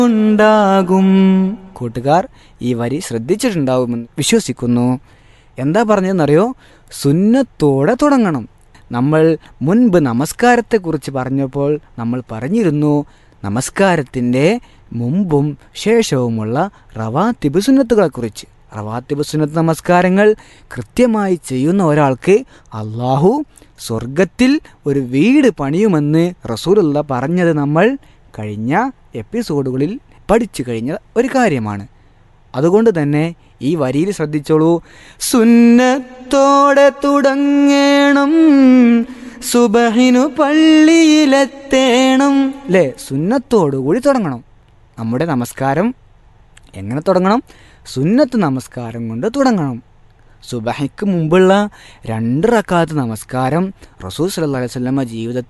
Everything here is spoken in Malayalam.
ഉണ്ടാകും കൂട്ടുകാർ ഈ വരി ശ്രദ്ധിച്ചിട്ടുണ്ടാവുമെന്ന് വിശ്വസിക്കുന്നു എന്താ പറഞ്ഞതെന്നറിയോ സുന്നത്തോടെ തുടങ്ങണം നമ്മൾ മുൻപ് നമസ്കാരത്തെക്കുറിച്ച് പറഞ്ഞപ്പോൾ നമ്മൾ പറഞ്ഞിരുന്നു നമസ്കാരത്തിൻ്റെ മുമ്പും ശേഷവുമുള്ള റവാത്തിബ് സുന്നത്തുകളെക്കുറിച്ച് റവാത്തിബ് സുന്നത്ത് നമസ്കാരങ്ങൾ കൃത്യമായി ചെയ്യുന്ന ഒരാൾക്ക് അള്ളാഹു സ്വർഗത്തിൽ ഒരു വീട് പണിയുമെന്ന് റസൂലുള്ള പറഞ്ഞത് നമ്മൾ കഴിഞ്ഞ എപ്പിസോഡുകളിൽ പഠിച്ചു കഴിഞ്ഞ ഒരു കാര്യമാണ് അതുകൊണ്ട് തന്നെ ഈ വരിയിൽ ശ്രദ്ധിച്ചോളൂ സുന്നത്തോടെ തുടങ്ങണം സുബഹിനു പള്ളിയിലെത്തേണം അല്ലേ സുന്നത്തോടുകൂടി തുടങ്ങണം നമ്മുടെ നമസ്കാരം എങ്ങനെ തുടങ്ങണം സുന്നത്ത് നമസ്കാരം കൊണ്ട് തുടങ്ങണം സുബഹയ്ക്ക് മുമ്പുള്ള രണ്ട് റക്കാത്ത് നമസ്കാരം റസൂൽ സല്ലല്ലാഹു അലൈഹി വസല്ലമ ജീവിതത്തിൽ